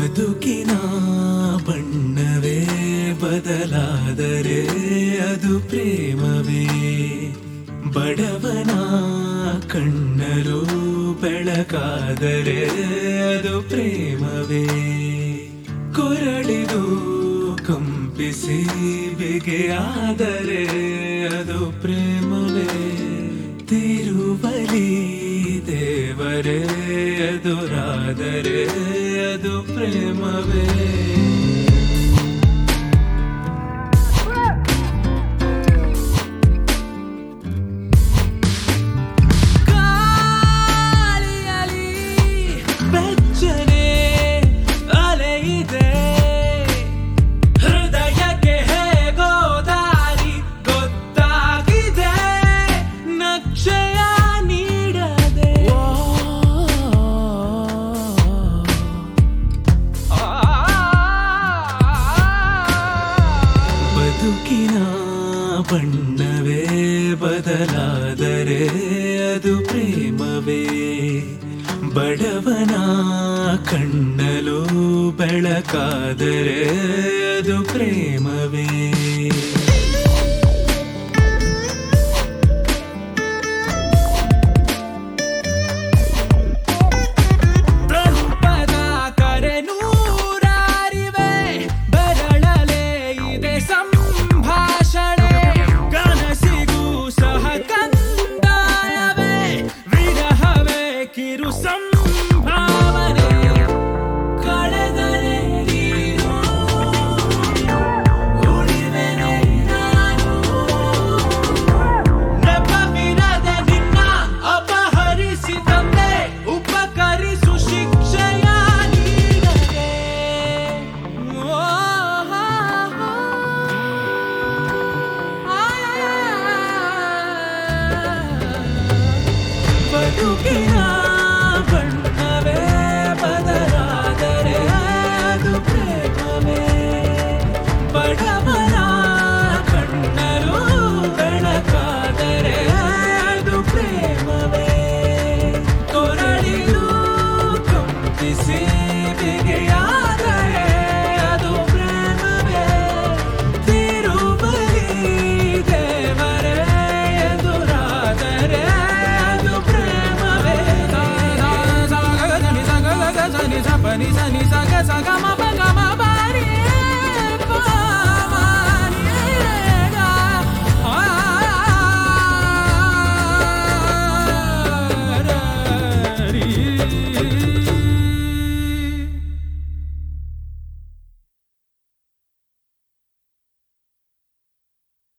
ಬದುಕಿನ ಬಣ್ಣವೇ ಬದಲಾದರೆ ಅದು ಪ್ರೇಮವೇ ಬಡವನ ಕಣ್ಣರು ಬೆಳಕಾದರೆ ಅದು ಪ್ರೇಮವೇ ಕೊರಳಿದು ಕಂಪಿಸಿ ಬೆಗೆಯಾದರೆ ಅದು ಪ್ರೇಮವೇ ತಿರುವಲಿ ದೇವರೇ ಎದುರಾದರೆ ಅದು ಪ್ರೇಮವೇ ಗಾಳಿಯಲಿ ಬೆಚ್ಚನೆ ಅಲೆಯಿದೆ ಹೃದಯಕ್ಕೆ ಹೇಗೋ ದಾರಿ ಗೊತ್ತಾಗಿದೆ ನಕ್ಷಯ ನೀಡದೆ ಬದುಕಿನ ಬಣ್ಣವೇ ಬದಲಾದರೆ ಅದು ಪ್ರೇಮವೇ ಬಡವನ ಕಣ್ಣಲು ಬೆಳಕಾದರೆ ಅದು ಪ್ರೇಮವೇ ಪ್ರಲುಪದ ಕರೆ ನೂರಾರಿವೆ ಬರಳಲೆ ಇದೆ ಸಂಭಾಷಣೆ ಕನಸಿಗೂ ಸಹ ಕಂದಾಯವೇ ವಿರಹವೇ ಕಿರು ಸಂಭಾವನೆ ಕಳೆದರೆ ನೀನು ಉಳಿವೆನೆ ನಾನು ನೆಪವಿರದೆ ನಿನ್ನ ಅಪಹರಿಸಿದಂತೆ ಉಪಕರಿಸು ಶಿಕ್ಷೆಯ ನೀಡದೆ ಓ, ಆ, ಬದುಕಿನ ಬಣ್ಣವೇ ಬದಲಾದರೆ ಅದು ಪ್ರೇಮವೇ ಬಡವನ ಕಣ್ಣರು ಬೆಳಕಾದರೆ ಅದು ಪ್ರೇಮವೇ ಕೊರಳಿದು ಕಂಪಿಸಿ ಬಿಗಿಯಾದರೆ ಅದು ಪ್ರೇಮವೇ ತಿರುಬಲಿ ದೇವರೇ ಎದುರಾದರೆ ಅದು ಪ್ರೇಮವೇ ಸನಿ ಸಗ ಸನಿ ಸಗ ಸಗ ಸನಿ ಸ ಪನಿ ಸನಿ ಸಗ ಸಗ ಮ